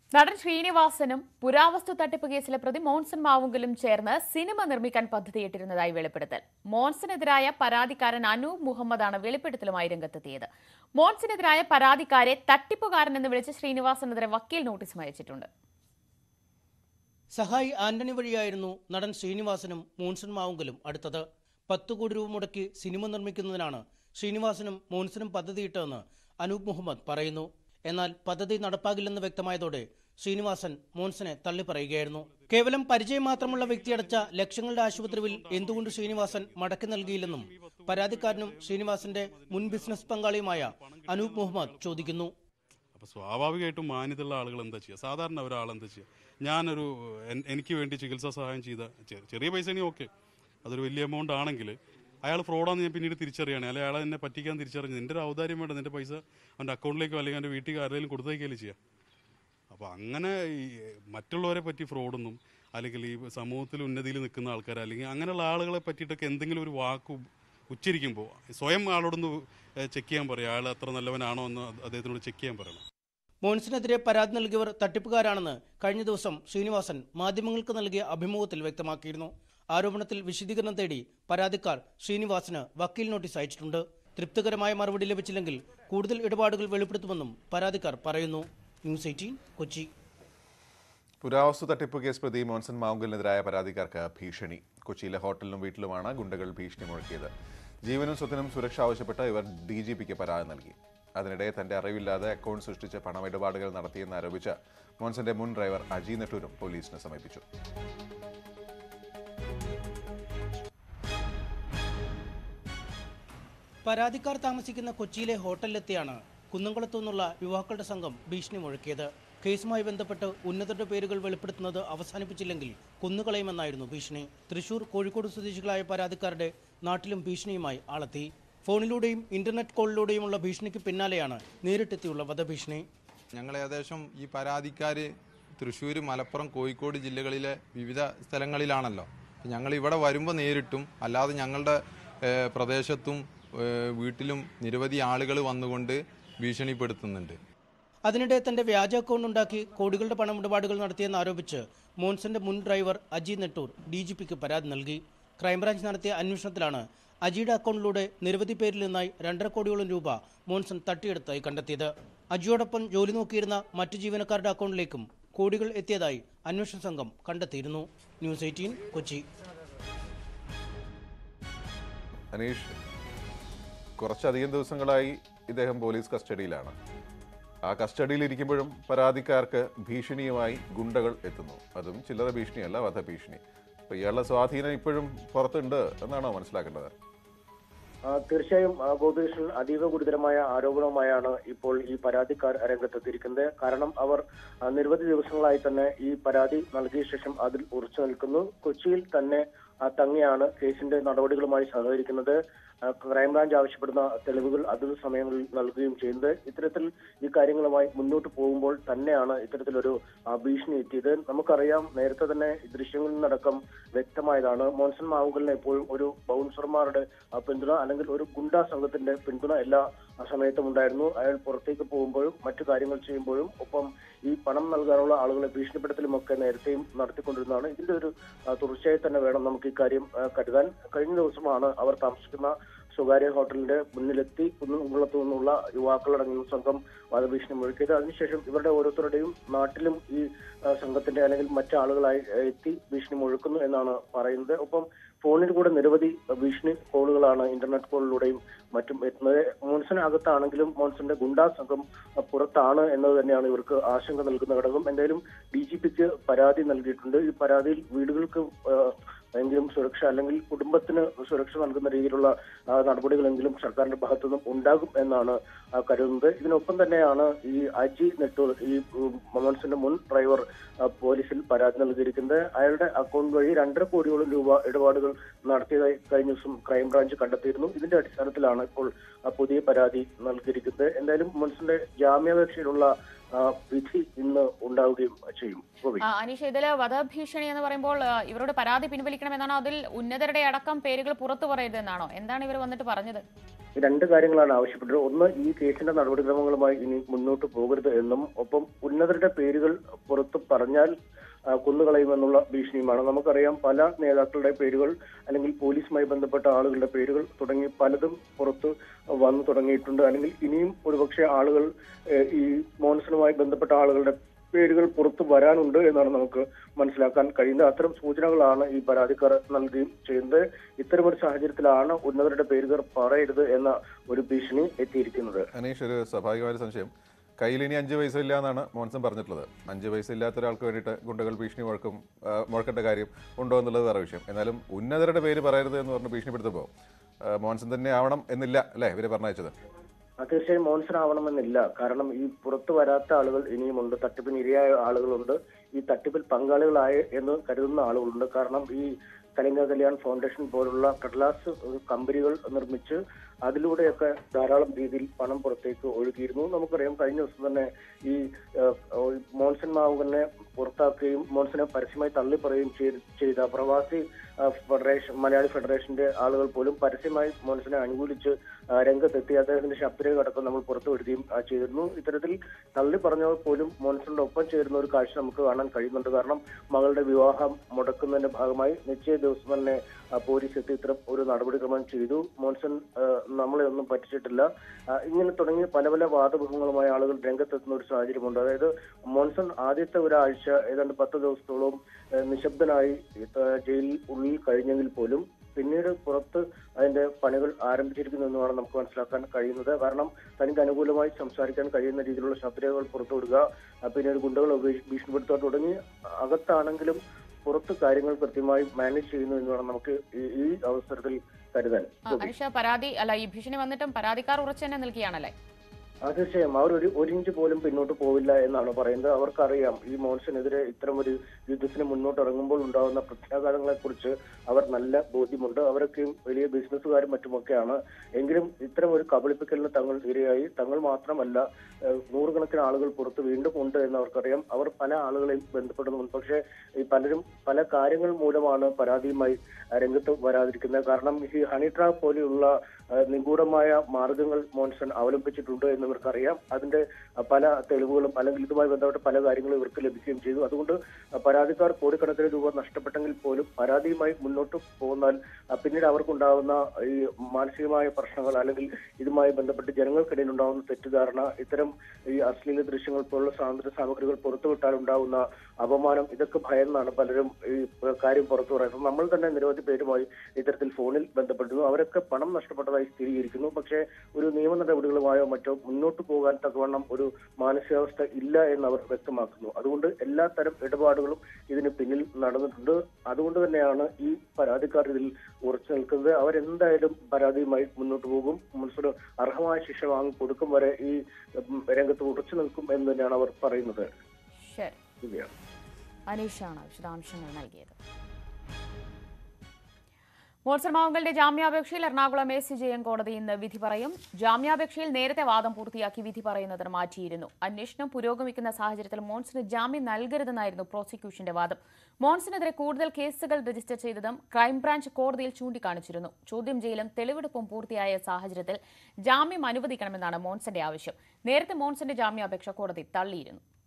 നടൻ ശ്രീനിവാസനും പുരാവസ്തു തട്ടിപ്പ് കേസിലെ പ്രതി മോൻസൺ മാവുങ്കലും ചേർന്ന് സിനിമ നിർമ്മിക്കാൻ പദ്ധതിയിട്ടിരുന്നതായി വെളിപ്പെടുത്തൽ മോൻസനെതിരായ പരാതിക്കാരൻ അനൂപ് മുഹമ്മദാണ് വെളിപ്പെടുത്തലുമായി രംഗത്തെത്തിയത് മോൻസനെതിരായ പരാതിക്കാരെ തട്ടിപ്പുകാരൻ എന്ന് വിളിച്ച് ശ്രീനിവാസനെതിരെ വക്കീൽ നോട്ടീസും അയച്ചിട്ടുണ്ട് സഹായി ആന്റണി വഴിയായിരുന്നു നടൻ ശ്രീനിവാസനും മോൻസൺ മാവുങ്കലും അടുത്തത് പത്ത് കോടി രൂപ മുടക്കി സിനിമ നിർമ്മിക്കുന്നതിനാണ് ശ്രീനിവാസനും മോൻസനും പദ്ധതിയിട്ടതെന്ന് അനൂപ് മുഹമ്മദ് പറയുന്നു എന്നാൽ പദ്ധതി നടപ്പാകില്ലെന്ന് വ്യക്തമായതോടെ ശ്രീനിവാസൻ മോൻസനെ തള്ളിപ്പറയുകയായിരുന്നു കേവലം പരിചയം മാത്രമുള്ള വ്യക്തിയടച്ച ലക്ഷങ്ങളുടെ ആശുപത്രിയിൽ എന്തുകൊണ്ട് ശ്രീനിവാസൻ മടക്കി നൽകിയില്ലെന്നും പരാതിക്കാരനും ശ്രീനിവാസന്റെ മുൻ ബിസിനസ് പങ്കാളിയുമായ അനൂപ് മുഹമ്മദ് ചോദിക്കുന്നു അപ്പോൾ സ്വാഭാവികമായിട്ടും മാന്യതയുള്ള ആളുകൾ എന്താ ചെയ്യുക സാധാരണ ഒരാൾ എന്താ ചെയ്യുക ഞാനൊരു എൻ- എനിക്ക് വേണ്ടി ചികിത്സാ സഹായം ചെയ്ത ചെ- ചെറിയ പൈസയാണെങ്കിൽ ഓക്കെ അതൊരു വലിയ എമൗണ്ട് ആണെങ്കിൽ അയാൾ ഫ്രോഡാന്ന് ഞാൻ പിന്നീട് തിരിച്ചറിയാണ് അല്ലെങ്കിൽ അയാൾ എന്നെ പറ്റിക്കാൻ തിരിച്ചറിഞ്ഞു എൻ്റെ ഒരു ഔദാര്യം വേണ്ട നിൻ്റെ പൈസ അവൻ്റെ അക്കൗണ്ടിലേക്കോ അല്ലെങ്കിൽ അവൻ്റെ വീട്ടിൽ ആരെങ്കിലും കൊടുത്തേക്കല്ലേ ചെയ്യുക അപ്പോൾ അങ്ങനെ ഈ മറ്റുള്ളവരെ പറ്റി ഫ്രോഡൊന്നും അല്ലെങ്കിൽ ഈ സമൂഹത്തിൽ ഉന്നതിയിൽ നിൽക്കുന്ന ആൾക്കാർ അല്ലെങ്കിൽ അങ്ങനെയുള്ള ആളുകളെ പറ്റിയിട്ടൊക്കെ എന്തെങ്കിലും ഒരു വാക്ക് ഉച്ചരിക്കുമ്പോൾ സ്വയം ആളോടൊന്ന് ചെക്ക് ചെയ്യാൻ പറയും അയാൾ അത്ര നല്ലവനാണോ എന്ന് അദ്ദേഹത്തിനോട് ചെക്ക് ചെയ്യാൻ പറയണം മോൻസിനെതിരെ പരാതി നൽകിയവർ തട്ടിപ്പുകാരാണെന്ന് കഴിഞ്ഞ ദിവസം ശ്രീനിവാസൻ മാധ്യമങ്ങൾക്ക് നൽകിയ അഭിമുഖത്തിൽ വ്യക്തമാക്കിയിരുന്നു ആരോപണത്തിൽ വിശദീകരണം തേടി പരാതിക്കാർ ശ്രീനിവാസന് വക്കീൽ നോട്ടീസ് അയച്ചിട്ടുണ്ട് തൃപ്തികരമായ മറുപടി ലഭിച്ചില്ലെങ്കിൽ കൂടുതൽ ഇടപാടുകൾ വെളിപ്പെടുത്തുമെന്നും പരാതിക്കാർ പറയുന്നു ന്യൂസ് എയ്റ്റീൻ കൊച്ചി പുരാവസ്തു തട്ടിപ്പ് കേസ് പ്രതി മോൻസൺ മാവുങ്കലിനെതിരായ പരാതിക്കാർക്ക് ഭീഷണി കൊച്ചിയിലെ ഹോട്ടലിലും വീട്ടിലുമാണ് ഗുണ്ടകൾ ഭീഷണി മുഴക്കിയത് ജീവനും സ്വത്തിനും സുരക്ഷ ആവശ്യപ്പെട്ട് ഇവർ ഡി ജി പിക്ക് പരാതി നൽകി അതിനിടെ തന്റെ അറിവില്ലാതെ അക്കൗണ്ട് സൃഷ്ടിച്ച് പണമിടപാടുകൾ നടത്തിയെന്ന് ആരോപിച്ച് മോൻസന്റെ മുൻ ഡ്രൈവർ അജി നെട്ടൂരും പോലീസിനെ സമീപിച്ചു പരാതിക്കാർ താമസിക്കുന്ന കൊച്ചിയിലെ ഹോട്ടലിലെത്തിയാണ് കുന്നംകുളത്തു നിന്നുള്ള യുവാക്കളുടെ സംഘം ഭീഷണി മുഴക്കിയത് കേസുമായി ബന്ധപ്പെട്ട് ഉന്നതരുടെ പേരുകൾ വെളിപ്പെടുത്തുന്നത് അവസാനിപ്പിച്ചില്ലെങ്കിൽ കുന്നുകളയുമെന്നായിരുന്നു ഭീഷണി തൃശൂർ കോഴിക്കോട് സ്വദേശികളായ പരാതിക്കാരുടെ നാട്ടിലും ഭീഷണിയുമായി ആളെത്തി ഫോണിലൂടെയും ഇന്റർനെറ്റ് കോളിലൂടെയുമുള്ള ഭീഷണിക്ക് പിന്നാലെയാണ് നേരിട്ടെത്തിയുള്ള വധഭീഷണി ഞങ്ങൾ ഏകദേശം ഈ പരാതിക്കാർ തൃശ്ശൂർ മലപ്പുറം കോഴിക്കോട് ജില്ലകളിലെ വിവിധ സ്ഥലങ്ങളിലാണല്ലോ ഞങ്ങൾ ഇവിടെ വരുമ്പോൾ നേരിട്ടും അല്ലാതെ ഞങ്ങളുടെ ഏഹ്, പ്രദേശത്തും ഏഹ്, വീട്ടിലും നിരവധി ആളുകൾ വന്നുകൊണ്ട് ഭീഷണിപ്പെടുത്തുന്നുണ്ട് അതിനിടെ തന്റെ വ്യാജ അക്കൗണ്ട് ഉണ്ടാക്കി കോടികളുടെ പണമിടപാടുകൾ നടത്തിയെന്ന് ആരോപിച്ച് മോൻസന്റെ മുൻ driver Aji Nettoor D G പിക്ക് പരാതി നൽകി ക്രൈംബ്രാഞ്ച് നടത്തിയ അന്വേഷണത്തിലാണ് അജിയുടെ അക്കൗണ്ടിലൂടെ നിരവധി പേരിൽ നിന്നായി രണ്ടര കോടിയോളം രൂപ മോൻസൺ തട്ടിയെടുത്തായി കണ്ടെത്തിയത് അജിയോടൊപ്പം ജോലി നോക്കിയിരുന്ന മറ്റു ജീവനക്കാരുടെ അക്കൗണ്ടിലേക്കും കോടികൾ എത്തിയതായി അന്വേഷണ സംഘം കണ്ടെത്തിയിരുന്നു ന്യൂസ് എയ്റ്റീൻ കൊച്ചി അനീഷ് കുറച്ചധികം ദിവസങ്ങളായി ഇദ്ദേഹം പോലീസ് കസ്റ്റഡിയിലാണ് ആ കസ്റ്റഡിയിൽ ഇരിക്കുമ്പോഴും പരാതിക്കാർക്ക് ഭീഷണിയുമായി ഗുണ്ടകൾ എത്തുന്നു അതും ചില്ലറ ഭീഷണിയല്ല വധഭീഷണി അപ്പൊ ഇയാളുടെ സ്വാധീനം ഇപ്പോഴും പുറത്തുണ്ട് എന്നാണോ മനസ്സിലാക്കേണ്ടത് ആ, തീർച്ചയായും ആ, ഗോപികൃഷ്ണൻ അതീവ ഗുരുതരമായ ആരോപണവുമായാണ് ഇപ്പോൾ ഈ പരാതിക്കാർ രംഗത്തെത്തിയിരിക്കുന്നത് കാരണം അവർ ആ, നിരവധി ദിവസങ്ങളായി തന്നെ ഈ പരാതി നൽകിയ ശേഷം അതിൽ ഉറച്ചു നിൽക്കുന്നു കൊച്ചിയിൽ തന്നെ ആ, തങ്ങിയാണ് കേസിന്റെ നടപടികളുമായി സഹകരിക്കുന്നത് ആ, ക്രൈംബ്രാഞ്ച് ആവശ്യപ്പെടുന്ന തെളിവുകൾ അതത് സമയങ്ങളിൽ നൽകുകയും ചെയ്യുന്നത് ഇത്തരത്തിൽ ഈ കാര്യങ്ങളുമായി മുന്നോട്ട് പോകുമ്പോൾ തന്നെയാണ് ഇത്തരത്തിലൊരു ആ, ഭീഷണി എത്തിയത് നമുക്കറിയാം നേരത്തെ തന്നെ ഈ ദൃശ്യങ്ങളിൽ നിന്നടക്കം വ്യക്തമായതാണ് മോൻസൺ മാവുകളിന് എപ്പോഴും ഒരു ബൗൺസർമാരുടെ ആ, പിന്തുണ അല്ലെങ്കിൽ ഒരു ഗുണ്ടാ സംഘത്തിന്റെ പിന്തുണ എല്ലാ ആ, സമയത്തും ഉണ്ടായിരുന്നു അയാൾ പുറത്തേക്ക് പോകുമ്പോഴും മറ്റു കാര്യങ്ങൾ ചെയ്യുമ്പോഴും ഒപ്പം ഈ പണം നൽകാനുള്ള ആളുകളെ ഭീഷണിപ്പെടുത്തലും ഒക്കെ നേരത്തെയും നടത്തിക്കൊണ്ടിരുന്നതാണ് ഇതിന്റെ ഒരു ആ, തുടർച്ചയായി തന്നെ വേണം നമുക്ക് ഇക്കാര്യം ആ, കരുതാൻ കഴിഞ്ഞ ദിവസമാണ് അവർ താമസിക്കുന്ന സ്വകാര്യ ഹോട്ടലിന്റെ മുന്നിലെത്തി കുന്നംകുളത്തു നിന്നുള്ള യുവാക്കളടങ്ങുന്ന സംഘം വധഭീഷണി മുഴക്കിയത് അതിനുശേഷം ഇവരുടെ ഓരോരുത്തരുടെയും നാട്ടിലും ഈ ആ, സംഘത്തിന്റെ അല്ലെങ്കിൽ മറ്റാളുകളായി ആ, എത്തി ഭീഷണി മുഴക്കുന്നു എന്നാണ് പറയുന്നത് ഒപ്പം ഫോണിൽ കൂടെ നിരവധി ഭീഷണി കോളുകളാണ് ഇന്റർനെറ്റ് കോളിലൂടെയും മറ്റും എത്തുന്നത് മോൻസനകത്താണെങ്കിലും മോൻസന്റെ ഗുണ്ടാ സംഘം ആ, പുറത്താണ് എന്നത് തന്നെയാണ് ഇവർക്ക് ആശങ്ക നൽകുന്ന ഘടകം എന്തായാലും ഡി ജി പിക്ക് പരാതി നൽകിയിട്ടുണ്ട് ഈ പരാതിയിൽ വീടുകൾക്ക് ആ, എങ്കിലും സുരക്ഷ അല്ലെങ്കിൽ കുടുംബത്തിന് സുരക്ഷ നൽകുന്ന രീതിയിലുള്ള ആ, നടപടികളെങ്കിലും സർക്കാരിന്റെ ഭാഗത്തുനിന്നും ഉണ്ടാകും എന്നാണ് ആ, കരുതുന്നത് ഇതിനൊപ്പം തന്നെയാണ് ഈ അജി നെട്ടൂർ ഈ ഉം, മോൻസിന്റെ മുൻ ഡ്രൈവർ ആ, പോലീസിൽ പരാതി നൽകിയിരിക്കുന്നത് അയാളുടെ അക്കൗണ്ട് വഴി രണ്ടര കോടിയോളം രൂപ ഇടപാടുകൾ നടത്തിയതായി കഴിഞ്ഞ ദിവസം ക്രൈംബ്രാഞ്ച് കണ്ടെത്തിയിരുന്നു ഇതിന്റെ അടിസ്ഥാനത്തിലാണ് ഇപ്പോൾ ആ, പുതിയ പരാതി നൽകിയിരിക്കുന്നത് എന്തായാലും മോൻസിന്റെ ജാമ്യാപേക്ഷയിലുള്ള ആ, വിധി ഇന്ന് ഉണ്ടാവുകയും ചെയ്യും ഗോപി ആ, അനീഷ് ഇതിൽ വധഭീഷണി എന്ന് പറയുമ്പോൾ ആ, ഇവരോട് പരാതി പിൻവലിക്കണമെന്നാണോ അതിൽ ഉന്നതരുടെ അടക്കം പേരുകൾ പുറത്തു പറയരുതെന്നാണോ എന്താണ് ഇവർ വന്നിട്ട് പറഞ്ഞത് ഈ രണ്ട് കാര്യങ്ങളാണ് ആവശ്യപ്പെട്ടത് ഒന്ന് ഈ കേസിന്റെ നടപടിക്രമങ്ങളുമായി ഇനി മുന്നോട്ട് പോകരുത് എന്നും ഒപ്പം ഉന്നതരുടെ പേരുകൾ പുറത്ത് പറഞ്ഞാൽ ആ, കൊന്നുകളയുമെന്നുള്ള ഭീഷണിയുമാണ് നമുക്കറിയാം പല നേതാക്കളുടെ പേരുകൾ അല്ലെങ്കിൽ പോലീസുമായി ബന്ധപ്പെട്ട ആളുകളുടെ പേരുകൾ തുടങ്ങി പലതും പുറത്ത് വന്നു തുടങ്ങിയിട്ടുണ്ട് അല്ലെങ്കിൽ ഇനിയും ഒരുപക്ഷെ ആളുകൾ ഏഹ്, ഈ മോൺസണുമായി ബന്ധപ്പെട്ട ആളുകളുടെ പേരുകൾ പുറത്തു വരാനുണ്ട് എന്നാണ് നമുക്ക് മനസ്സിലാക്കാൻ കഴിയുന്നത് അത്തരം സൂചനകളാണ് ഈ പരാതിക്കാർ നൽകുകയും ചെയ്യുന്നത് ഇത്തരമൊരു സാഹചര്യത്തിലാണ് ഉന്നതരുടെ പേരുകൾ പറയരുത് എന്ന ഒരു ഭീഷണി എത്തിയിരിക്കുന്നത് അനീഷ് ഒരു സ്വാഭാവികമായ ഒരു സംശയം കയ്യിൽ ഇനി അഞ്ച് പൈസ ഇല്ല എന്നാണ് മോൻസൺ പറഞ്ഞിട്ടുള്ളത് അഞ്ച് പൈസ ഇല്ലാത്ത ഒരാൾക്ക് വേണ്ടിയിട്ട് ഗുണ്ടകൾ ഭീഷണി മുഴക്കും ആ, മുഴക്കേണ്ട കാര്യം ഉണ്ടോ എന്നുള്ളത് വേറെ വിഷയം എന്നാലും ഉന്നതരുടെ പേര് പറയരുത് എന്ന് പറഞ്ഞ് ഭീഷണിപ്പെടുത്തപ്പോൾ ആ, മോൻസൺ തന്നെ ആവണം എന്നില്ല അല്ലേ ഇവരെ പറഞ്ഞയച്ചത് അത് തീർച്ചയായും മോൺസൺ ആവണമെന്നില്ല കാരണം ഈ പുറത്തു വരാത്ത ആളുകൾ ഇനിയുമുണ്ട് തട്ടിപ്പിന് ഇരയായ ആളുകളുണ്ട് ഈ തട്ടിപ്പിൽ പങ്കാളികളായ എന്ന് കരുതുന്ന ആളുകളുണ്ട് കാരണം ഈ കലിംഗ കല്യാൺ ഫൗണ്ടേഷൻ പോലുള്ള കടലാസ് കമ്പനികൾ നിർമ്മിച്ച് അതിലൂടെയൊക്കെ ധാരാളം രീതിയിൽ പണം പുറത്തേക്ക് ഒഴുകിയിരുന്നു നമുക്കറിയാം കഴിഞ്ഞ ദിവസം തന്നെ ഈ ഏഹ്, ഏഹ്, മോൺസൺ മാവുകനെ പുറത്താക്കുകയും മോൺസനെ പരസ്യമായി തള്ളിപ്പറയുകയും ചെയ്ത്- ചെയ്ത പ്രവാസി ആ, ഫെഡറേഷൻ മലയാളി ഫെഡറേഷന്റെ ആളുകൾ പോലും പരസ്യമായി മോൻസിനെ അനുകൂലിച്ച് ആ, രംഗത്തെത്തി അദ്ദേഹത്തിന്റെ ശബ്ദരേഖ അടക്കം നമ്മൾ പുറത്തുവിടുകയും ആ, ചെയ്തിരുന്നു ഇത്തരത്തിൽ തള്ളി പറഞ്ഞവർ പോലും മോൻസന്റെ ഒപ്പം ചേരുന്ന ഒരു കാഴ്ച നമുക്ക് കാണാൻ കഴിയുന്നുണ്ട് കാരണം മകളുടെ വിവാഹം മുടക്കുന്നതിന്റെ ഭാഗമായി നിശ്ചയ ദിവസം തന്നെ ആ, പോലീസ് എത്തി ഇത്തരം ഒരു നടപടിക്രമം ചെയ്തു മോൻസൺ ആ, നമ്മളെ ഒന്നും പറ്റിച്ചിട്ടില്ല ആ, ഇങ്ങനെ തുടങ്ങി പല പല വാദമുഖങ്ങളുമായ ആളുകൾ രംഗത്തെത്തുന്ന ഒരു സാഹചര്യമുണ്ട് അതായത് മോൻസൺ ആദ്യത്തെ ഒരാഴ്ച ഏതാണ്ട് പത്ത് ദിവസത്തോളം ആ, നിശബ്ദനായി ആ, ജയിലിൽ ഉള്ളിൽ കഴിഞ്ഞെങ്കിൽ പോലും പിന്നീട് പുറത്ത് അതിന്റെ പണികൾ ആരംഭിച്ചിരിക്കുന്നു എന്നുമാണ് നമുക്ക് മനസ്സിലാക്കാൻ കഴിയുന്നത് കാരണം തനിക്ക് അനുകൂലമായി സംസാരിക്കാൻ കഴിയുന്ന രീതിയിലുള്ള ശബ്ദരേഖകൾ പുറത്തുവിടുക ആ, പിന്നീട് ഗുണ്ടകൾ ഉപേക്ഷ- ഭീഷണിപ്പെടുത്തുക തുടങ്ങി അകത്താണെങ്കിലും പുറത്ത് കാര്യങ്ങൾ കൃത്യമായി മാനേജ് ചെയ്യുന്നു എന്ന് വേണം നമുക്ക് ഈ- ഈ അവസരത്തിൽ കരുതാൻ ആ, അനീഷ് പരാതി അല്ല ഈ ഭീഷണി വന്നിട്ടും പരാതിക്കാർ ഉറച്ചു തന്നെ നിൽക്കുകയാണല്ലേ ആ തീർച്ചയായും അവർ ഒരു ഒരു ഇഞ്ച് പോലും പിന്നോട്ട് പോവില്ല എന്നാണ് പറയുന്നത് അവർക്കറിയാം ഈ മോൺസിനെതിരെ ഇത്തരം ഒരു യുദ്ധത്തിന് മുന്നോട്ട് ഇറങ്ങുമ്പോൾ ഉണ്ടാകുന്ന പ്രത്യാഘാതങ്ങളെ കുറിച്ച് അവർ നല്ല ബോധ്യമുണ്ട് അവരൊക്കെയും വലിയ ബിസിനസ്സുകാരും മറ്റുമൊക്കെയാണ് എങ്കിലും ഇത്തരം ഒരു കബളിപ്പിക്കലിന് തങ്ങൾ ഇരയായി തങ്ങൾ മാത്രമല്ല ഏഹ്, നൂറുകണക്കിന് ആളുകൾ പുറത്ത് വീണ്ടും ഉണ്ട് എന്ന് അവർക്കറിയാം അവർ പല ആളുകളെയും ബന്ധപ്പെടുന്നുണ്ട് പക്ഷേ ഈ പലരും പല കാര്യങ്ങൾ മൂലമാണ് പരാതിയുമായി ആ, രംഗത്ത് വരാതിരിക്കുന്നത് കാരണം ഈ ഹണി ട്രാപ്പ് പോലെയുള്ള ആ, നിഗൂഢമായ മാർഗങ്ങൾ മോൻസൺ അവലംബിച്ചിട്ടുണ്ട് എന്ന് ഇവർക്കറിയാം അതിന്റെ ആ, പല തെളിവുകളും അല്ലെങ്കിൽ ഇതുമായി ബന്ധപ്പെട്ട പല കാര്യങ്ങളും ഇവർക്ക് ലഭിക്കുകയും ചെയ്തു അതുകൊണ്ട് ആ, പരാതിക്കാർ കോടിക്കണക്കിന് രൂപ നഷ്ടപ്പെട്ടെങ്കിൽ പോലും പരാതിയുമായി മുന്നോട്ട് പോകുന്നാൽ ആ, പിന്നീട് അവർക്കുണ്ടാകുന്ന ഈ മാനസികമായ പ്രശ്നങ്ങൾ അല്ലെങ്കിൽ ഇതുമായി ബന്ധപ്പെട്ട് ജനങ്ങൾക്കിടയിൽ ഉണ്ടാകുന്ന തെറ്റിദ്ധാരണ ഇത്തരം ഈ അശ്ലീല ദൃശ്യങ്ങൾ പോലുള്ള സ്വാതന്ത്ര്യ സാമഗ്രികൾ പുറത്തുവിട്ടാൽ ഉണ്ടാകുന്ന അപമാനം ഇതൊക്കെ ഭയന്നാണ് പലരും ഈ കാര്യം പുറത്തു പറയുന്നത് നമ്മൾ തന്നെ നിരവധി പേരുമായി ഇത്തരത്തിൽ ഫോണിൽ ബന്ധപ്പെട്ടിരുന്നു അവരൊക്കെ പണം നഷ്ടപ്പെട്ടതായി സ്ഥിരീകരിക്കുന്നു പക്ഷേ ഒരു നിയമ നടപടികളുമായോ മറ്റോ മുന്നോട്ട് പോകാൻ തക്കവണ്ണം ഒരു മാനസികാവസ്ഥ ഇല്ല എന്ന് അവർ വ്യക്തമാക്കുന്നു അതുകൊണ്ട് എല്ലാ തരം ഇടപാടുകളും ഇതിന് പിന്നിൽ നടന്നിട്ടുണ്ട് അതുകൊണ്ട് തന്നെയാണ് ഈ പരാതിക്കാർ ഇതിൽ ഉറച്ചു നിൽക്കുന്നത് അവരെന്തായാലും പരാതിയുമായി മുന്നോട്ട് പോകും മുൻസിന് അർഹമായ ശിക്ഷ വാങ്ങി കൊടുക്കും വരെ ഈ ഉം, രംഗത്ത് ഉറച്ചു നിൽക്കും എന്ന് തന്നെയാണ് അവർ പറയുന്നത് ശരി ദിവ്യ അനീഷാണ് വിശദാംശങ്ങൾ നൽകിയത് മോത്സർ മാവുങ്കലിന്റെ ജാമ്യാപേക്ഷയിൽ Ernakulam A C J M കോടതി ഇന്ന് വിധി പറയും ജാമ്യാപേക്ഷയിൽ നേരത്തെ വാദം പൂർത്തിയാക്കി വിധി പറയുന്നതിന് മാറ്റിയിരുന്നു അന്വേഷണം പുരോഗമിക്കുന്ന സാഹചര്യത്തിൽ മോൻസിന് ജാമ്യം നൽകരുതെന്നായിരുന്നു പ്രോസിക്യൂഷന്റെ വാദം മോൻസിനെതിരെ കൂടുതൽ കേസുകൾ രജിസ്റ്റർ ചെയ്തതും ക്രൈംബ്രാഞ്ച് കോടതിയിൽ ചൂണ്ടിക്കാണിച്ചിരുന്നു ചോദ്യം ചെയ്യലും തെളിവെടുപ്പും പൂർത്തിയായ സാഹചര്യത്തിൽ ജാമ്യം അനുവദിക്കണമെന്നാണ് മോൻസന്റെ ആവശ്യം നേരത്തെ മോൻസന്റെ ജാമ്യാപേക്ഷ കോടതി തള്ളിയിരുന്നു